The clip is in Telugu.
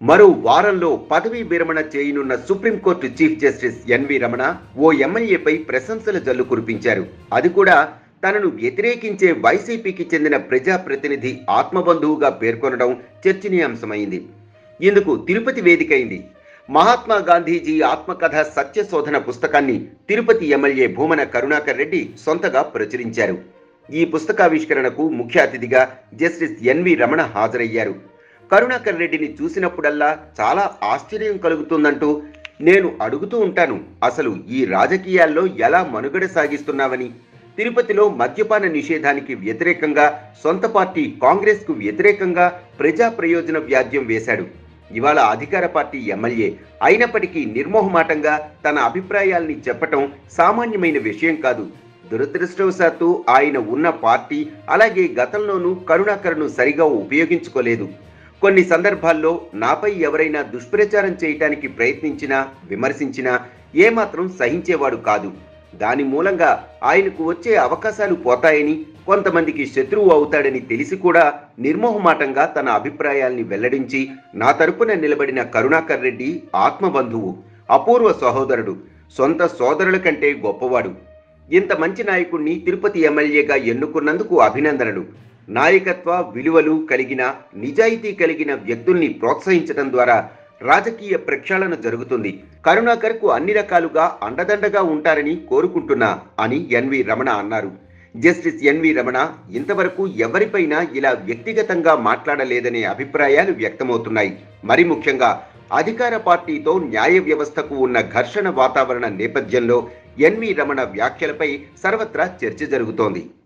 మరో వారంలో పదవీ విరమణ చేయనున్న supreme court chief justice NV Ramana ఓ ఎమ్మెల్యేపై ప్రశంసల జల్లు కురిపించారు అది కూడా తనను వ్యతిరేకించే వైసీపీకి చెందిన ప్రజాప్రతినిధి ఆత్మబంధువుగా పేర్కొనడం చర్చనీయాంశమైంది ఇందుకు తిరుపతి వేదికైంది మహాత్మా గాంధీజీ ఆత్మకథ సత్యశోధన పుస్తకాన్ని తిరుపతి ఎమ్మెల్యే భూమన కరుణాకర్ రెడ్డి సొంతగా ప్రచురించారు ఈ పుస్తకావిష్కరణకు ముఖ్య అతిథిగా జస్టిస్ ఎన్వి రమణ హాజరయ్యారు కరుణాకర్ రెడ్డిని చూసినప్పుడల్లా చాలా ఆశ్చర్యం కలుగుతుందంటూ నేను అడుగుతూ ఉంటాను అసలు ఈ రాజకీయాల్లో ఎలా మనుగడ సాగిస్తున్నావని తిరుపతిలో మద్యపాన నిషేధానికి వ్యతిరేకంగా సొంత పార్టీ కాంగ్రెస్కు వ్యతిరేకంగా ప్రజా ప్రయోజన వ్యాజ్యం వేశాడు ఇవాళ అధికార పార్టీ ఎమ్మెల్యే అయినప్పటికీ నిర్మోహమాటంగా తన అభిప్రాయాల్ని చెప్పటం సామాన్యమైన విషయం కాదు దురదృష్టవశాత్తు ఆయన ఉన్న పార్టీ అలాగే గతంలోనూ కరుణాకర్ను సరిగా ఉపయోగించుకోలేదు కొన్ని సందర్భాల్లో నాపై ఎవరైనా దుష్ప్రచారం చేయటానికి ప్రయత్నించినా విమర్శించినా ఏమాత్రం సహించేవాడు కాదు దాని మూలంగా ఆయనకు వచ్చే అవకాశాలు పోతాయని కొంతమందికి శత్రువు అవుతాడని తెలిసి కూడా నిర్మోహమాటంగా తన అభిప్రాయాల్ని వెల్లడించి నా తరపున నిలబడిన కరుణాకర్ రెడ్డి ఆత్మబంధువు అపూర్వ సహోదరుడు సొంత సోదరుల కంటే గొప్పవాడు ఇంత మంచి నాయకుణ్ణి తిరుపతి ఎమ్మెల్యేగా ఎన్నుకున్నందుకు అభినందనలు నాయకత్వ విలువలు కలిగిన నిజాయితీ కలిగిన వ్యక్తుల్ని ప్రోత్సహించడం ద్వారా రాజకీయ ప్రక్షాళన జరుగుతుంది కరుణాకర్ కు అన్ని రకాలుగా అండదండగా ఉంటారని కోరుకుంటున్నా అని ఎన్వి రమణ అన్నారు జస్టిస్ ఎన్వి రమణ ఇంతవరకు ఎవరిపైనా ఇలా వ్యక్తిగతంగా మాట్లాడలేదనే అభిప్రాయాలు వ్యక్తమవుతున్నాయి మరి ముఖ్యంగా అధికార పార్టీతో న్యాయ వ్యవస్థకు ఉన్న ఘర్షణ వాతావరణ నేపథ్యంలో ఎన్వి రమణ వ్యాఖ్యలపై సర్వత్రా చర్చ జరుగుతోంది